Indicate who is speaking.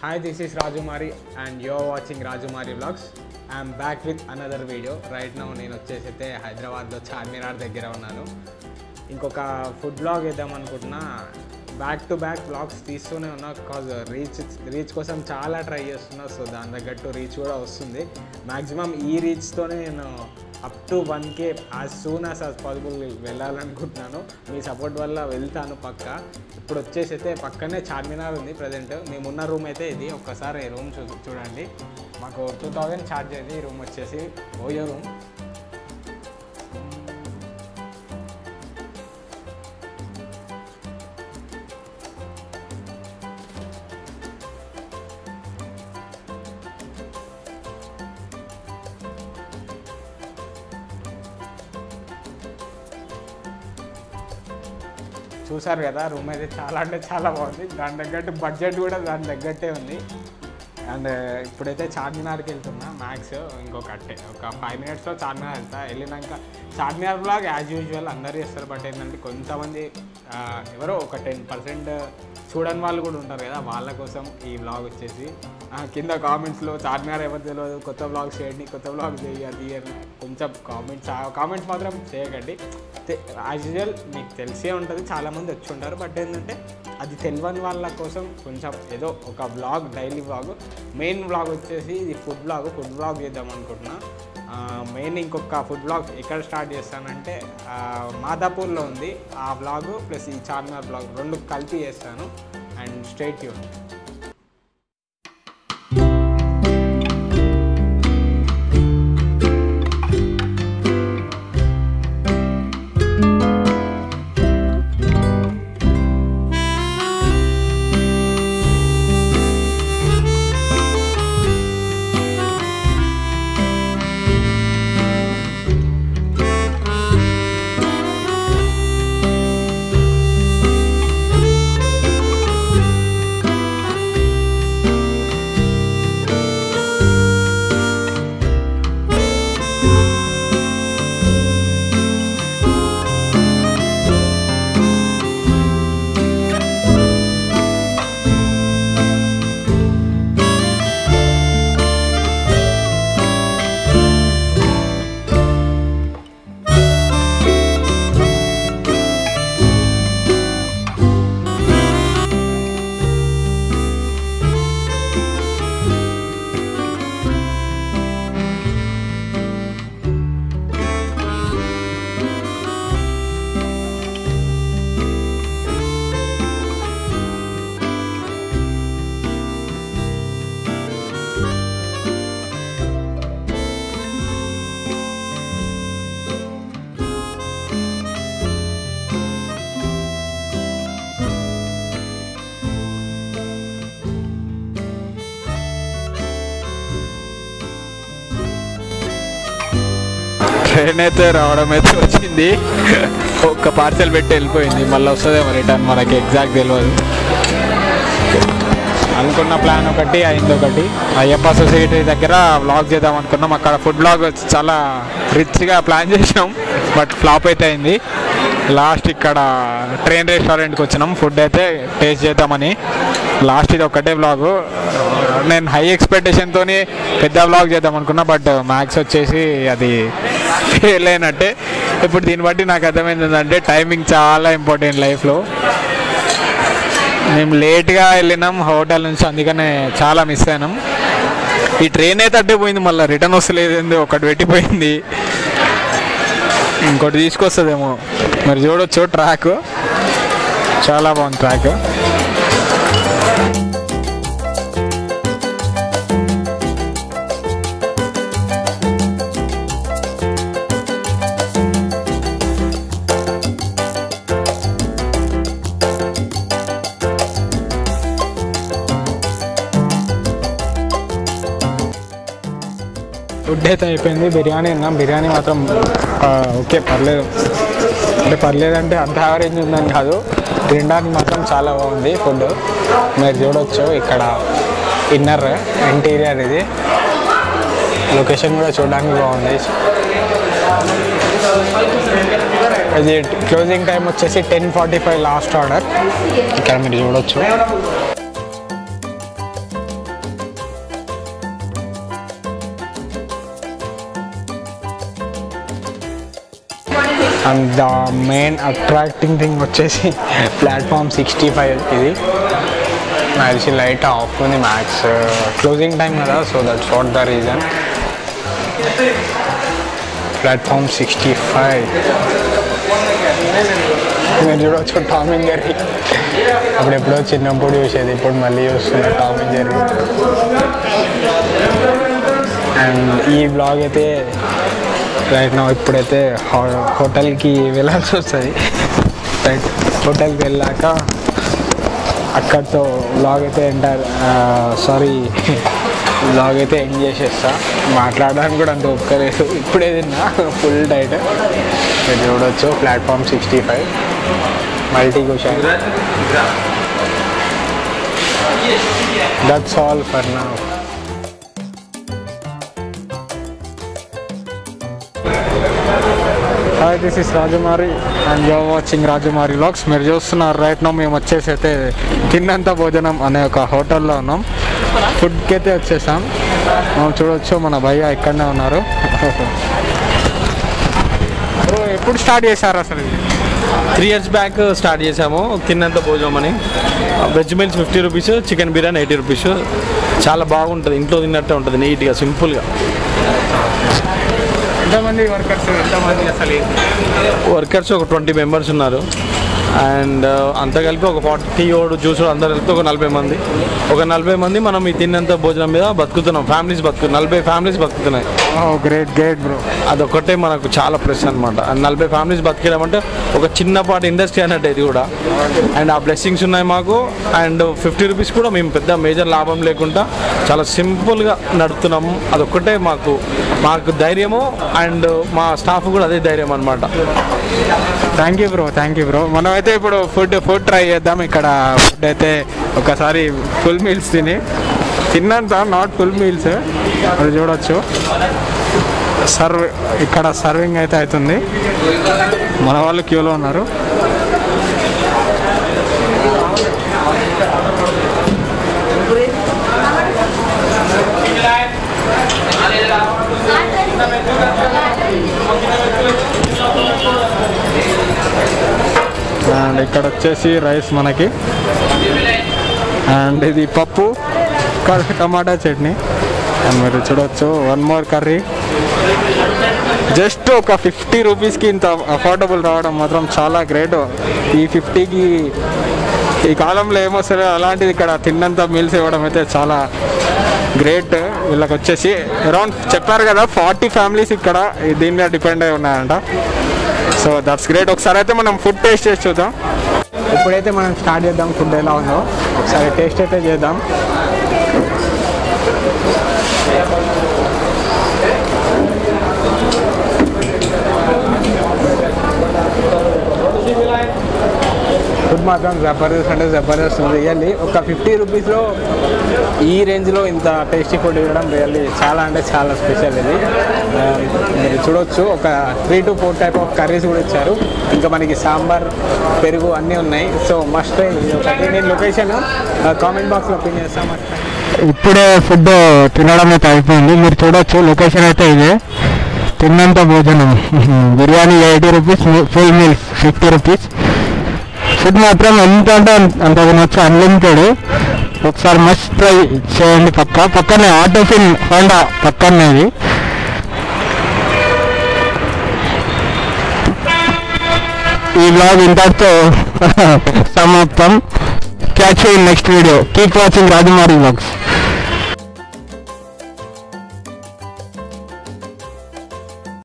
Speaker 1: Hi, this is Rajumari and you're watching Rajumari Vlogs. I'm back with another video right now నేను వచ్చేసి అయితే హైదరాబాద్లో చార్మినార్ దగ్గర ఉన్నాను ఇంకొక ఫుడ్ బ్లాగ్ వేద్దాం అనుకుంటున్నా బ్యాక్ టు బ్యాక్ బ్లాగ్స్ తీస్తూనే ఉన్నా కాజ్ రీచ్ రీచ్ కోసం చాలా ట్రై చేస్తున్నా సో దాని తగ్గట్టు రీచ్ కూడా వస్తుంది మ్యాక్సిమం ఈ రీచ్తోనే నేను up to one K as soon as as possible వెళ్ళాలనుకుంటున్నాను మీ సపోర్ట్ వల్ల వెళ్తాను పక్క ఇప్పుడు వచ్చేసి అయితే పక్కనే చార్మినార్ ఉంది ప్రజెంట్ మేమున్న రూమ్ అయితే ఇది ఒక్కసారి రూమ్ చూ చూడండి మాకు టూ థౌజండ్ ఛార్జ్ అయింది ఈ రూమ్ వచ్చేసి ఓయో రూమ్ చూసారు కదా రూమ్ అయితే చాలా అంటే చాలా బాగుంది దాని తగ్గట్టు బడ్జెట్ కూడా దాని తగ్గట్టే ఉంది అండ్ ఇప్పుడైతే చార్మినార్కి వెళ్తున్నా మ్యాక్స్ ఇంకొక అట్టే ఒక ఫైవ్ మినిట్స్లో చార్మినార్ వెళ్తా వెళ్ళినాక చార్మినార్ బ్లాగ్ యాజ్ యూజువల్ అందరు చేస్తారు బట్ ఏంటంటే కొంతమంది ఆ, ఎవరో ఒక టెన్ పర్సెంట్ చూడని వాళ్ళు కూడా ఉంటారు కదా వాళ్ళ కోసం ఈ బ్లాగ్ వచ్చేసి ఆ, కింద కామెంట్స్లో చార్మినార్ ఎవరు తెలియదు కొత్త బ్లాగ్ చేయండి కొత్త బ్లాగ్ చేయి అది అని కొంచెం కామెంట్స్ కామెంట్స్ మాత్రం చేయకండి యాజ్ యూజువల్ మీకు తెలిసే ఉంటుంది చాలామంది వచ్చి ఉంటారు బట్ ఏంటంటే అది తెలియని వాళ్ళ కోసం కొంచెం ఏదో ఒక vlog daily vlog main vlog వచ్చేసి ఇది ఫుడ్ బ్లాగ్ ఫుడ్ బ్లాగ్ చేద్దాం అనుకుంటున్నా మెయిన్ ఇంకొక ఫుడ్ బ్లాగ్ ఎక్కడ స్టార్ట్ చేస్తానంటే ఆ, మాదాపూర్లో ఉంది ఆ బ్లాగ్ ప్లస్ ఈ చార్మినార్ బ్లాగ్ రెండు కలిపి చేస్తాను అండ్ స్టేట్ యూన్
Speaker 2: ట్రైన్ అయితే రావడం అయితే వచ్చింది ఒక్క పార్సెల్ పెట్టి వెళ్ళిపోయింది మళ్ళీ వస్తుందేమో రిటర్న్ మనకి ఎగ్జాక్ట్ తెలియదు అనుకున్న ప్లాన్ ఒకటి అయింది ఒకటి అయ్యప్ప సొసైటీ దగ్గర వ్లాగ్ చేద్దాం అనుకున్నాం అక్కడ ఫుడ్ బ్లాగ్ చాలా రిచ్గా ప్లాన్ చేసినాం బట్ ఫ్లాప్ అయితే అయింది లాస్ట్ ఇక్కడ ట్రైన్ రెస్టారెంట్కి వచ్చినాం ఫుడ్ అయితే టేస్ట్ చేద్దామని లాస్ట్ ఇది ఒక్కటే వ్లాగ్ నేను హై ఎక్స్పెక్టేషన్తో పెద్ద వ్లాగ్ చేద్దాం అనుకున్నా బట్ మ్యాక్స్ వచ్చేసి అది ఫెయిల్ అయినట్టే ఇప్పుడు దీన్ని బట్టి నాకు అర్థమైంది ఏంటంటే టైమింగ్ చాలా ఇంపార్టెంట్ లైఫ్లో మేము లేట్గా వెళ్ళినాం హోటల్ నుంచి అందుకనే చాలా మిస్ అయినాం ఈ ట్రైన్ అయితే అడ్డే పోయింది మళ్ళీ రిటర్న్ వస్తలేదు ఒకటి పెట్టిపోయింది ఇంకోటి తీసుకొస్తుందేమో మరి చూడొచ్చు ట్రాక్ చాలా బాగుంది ట్రాక్
Speaker 1: ఫుడ్ అయితే అయిపోయింది బిర్యానీ తిన్నాం బిర్యానీ మాత్రం ఆ, ఓకే పర్లేదు అంటే పర్లేదు అంటే అంత యావరేజ్ ఉందని కాదు తినడానికి మాత్రం చాలా బాగుంది ఫుడ్ మీరు చూడొచ్చు ఇక్కడ ఇన్నర్ ఇంటీరియర్ ఇది లొకేషన్ కూడా చూడడానికి బాగుంది ఇది క్లోజింగ్ టైం వచ్చేసి ten forty five last order ఇక్కడ మీరు చూడొచ్చు and the main attracting thing వచ్చేసి ప్లాట్ఫామ్ సిక్స్టీ ఫైవ్ ఇది నాకు తెలిసి లైట్ ఆఫ్ ఉంది మ్యాక్స్ క్లోజింగ్ టైం కదా so that's what the reason platform sixty five మీరు చూడవచ్చు టామ్ అండ్ జెర్రీ అప్పుడు ఎప్పుడో చిన్నప్పుడు చూసేది ఇప్పుడు మళ్ళీ చూస్తున్నా టామ్ అండ్ జెర్రీ అండ్ ఈ బ్లాగ్ అయితే రైట్ నా ఇప్పుడైతే హో- హోటల్కి వెళ్ళాల్సి వస్తుంది రైట్ హోటల్కి వెళ్ళాక అక్కడితో బ్లాగ్ అయితే ఎంటర్ సారీ బ్లాగ్ అయితే ఎండ్ చేసేస్తా మాట్లాడడానికి కూడా అంత ఒక్కలేదు ఇప్పుడే తిన్నా ఫుల్ డైట్ మీరు చూడొచ్చు platform sixty five multi cushion that's all for నా hi this is Rajamari and you're watching Rajamari vlogs మీరు చూస్తున్నారు రైట్ నో మేము వచ్చేసి అయితే తిన్నంత భోజనం అనే ఒక హోటల్లో ఉన్నాం ఫుడ్కి అయితే వచ్చేసాం మనం చూడొచ్చు మన భయ్య ఇక్కడనే ఉన్నారు Bro, ఎప్పుడు స్టార్ట్ చేశారు అసలు ఇది
Speaker 3: త్రీ ఇయర్స్ బ్యాక్ స్టార్ట్ చేసాము తిన్నంత భోజనం అని veg meals fifty rupees chicken biryani eighty rupees చాలా బాగుంటుంది ఇంట్లో తిన్నట్టే ఉంటుంది నీట్గా సింపుల్గా
Speaker 1: ఎంతమంది వర్కర్స్ ఎంతమంది అసలు
Speaker 3: వర్కర్స్ ఒక ట్వంటీ మెంబర్స్ ఉన్నారు అండ్ అంతా కలిపి ఒక ఫార్టీ ఓడు జ్యూస్ అందరు కలిపి ఒక నలభై మంది ఒక నలభై మంది మనం ఈ తిన్నంత భోజనం మీద బతుకుతున్నాం ఫ్యామిలీస్ బతుకు నలభై ఫ్యామిలీస్ బతుకుతున్నాయి
Speaker 1: గ్రేట్ గ్రేట్ బ్రో
Speaker 3: అదొక్కటే మనకు చాలా ప్లస్ అనమాట నలభై ఫ్యామిలీస్ బతికేయడం అంటే ఒక చిన్నపాటి ఇండస్ట్రీ అన్నట్టు ఇది కూడా అండ్ ఆ బ్లెస్సింగ్స్ ఉన్నాయి మాకు అండ్ ఫిఫ్టీ రూపీస్ కూడా మేము పెద్ద మేజర్ లాభం లేకుండా చాలా సింపుల్గా నడుపుతున్నాము అదొక్కటే మాకు మాకు ధైర్యము అండ్ మా స్టాఫ్ కూడా అదే ధైర్యం అనమాట
Speaker 1: thank you bro thank you bro మనం అయితే ఇప్పుడు ఫుడ్ ఫుడ్ ట్రై చేద్దాం ఇక్కడ ఫుడ్ అయితే ఒకసారి ఫుల్ మీల్స్ తిని తిన్నంత నాట్ ఫుల్ మీల్స్ అది చూడొచ్చు సర్వ్ ఇక్కడ సర్వింగ్ అయితే అవుతుంది మన వాళ్ళు క్యూలో ఉన్నారు అండ్ ఇక్కడ వచ్చేసి రైస్ మనకి అండ్ ఇది పప్పు కర్రీ టమాటా చట్నీ అండ్ మీరు చూడొచ్చు వన్ మోర్ కర్రీ జస్ట్ ఒక ఫిఫ్టీ రూపీస్కి ఇంత అఫోర్డబుల్ రావడం మాత్రం చాలా గ్రేట్ ఈ ఫిఫ్టీకి ఈ కాలంలో ఏమొస్తారో అలాంటిది ఇక్కడ తిన్నంత మీల్స్ ఇవ్వడం అయితే చాలా గ్రేట్ వీళ్ళకి వచ్చేసి అరౌండ్ చెప్పారు కదా ఫార్టీ ఫ్యామిలీస్ ఇక్కడ ఈ దీని మీద డిపెండ్ అయి ఉన్నాయంట సో దట్స్ గ్రేట్ ఒకసారి అయితే మనం ఫుడ్ టేస్ట్ చేసి చూద్దాం ఇప్పుడైతే మనం స్టార్ట్ చేద్దాం ఫుడ్ ఎలా ఉందో ఒకసారి టేస్ట్ అయితే చేద్దాం ఫుడ్ మాత్రం జబర్దస్త్ అంటే జబర్దస్త్ ఉంది రియల్లీ ఒక ఫిఫ్టీ రూపీస్లో ఈ రేంజ్లో ఇంత టేస్టీ ఫుడ్ ఇవ్వడం రియల్లీ చాలా అంటే చాలా స్పెషల్ ఇది ఆ, మీరు చూడొచ్చు ఒక three two four type of curries కూడా ఇచ్చారు ఇంకా మనకి సాంబార్ పెరుగు అన్నీ ఉన్నాయి సో మస్ట్ ఒకటి నేను లొకేషన్ కామెంట్ బాక్స్లో పిన్ చేస్తాను ఇప్పుడే ఫుడ్ తినడం అయితే అయిపోయింది మీరు చూడొచ్చు లొకేషన్ అయితే ఇదే తిన్నంత భోజనం biryani eighty rupees full meals fifty rupees food మాత్రం ఎంత అంటే అంత- అంత తినొచ్చు అన్లిమిటెడ్ ఒకసారి మస్ట్ ట్రై చేయండి పక్క పక్కనే ఆటో ఫిల్ హోండా పక్కనే ఇది ఈ బ్లాగ్ ఇంతటితో సమాప్తం catch next video keep watching Rajamari blogs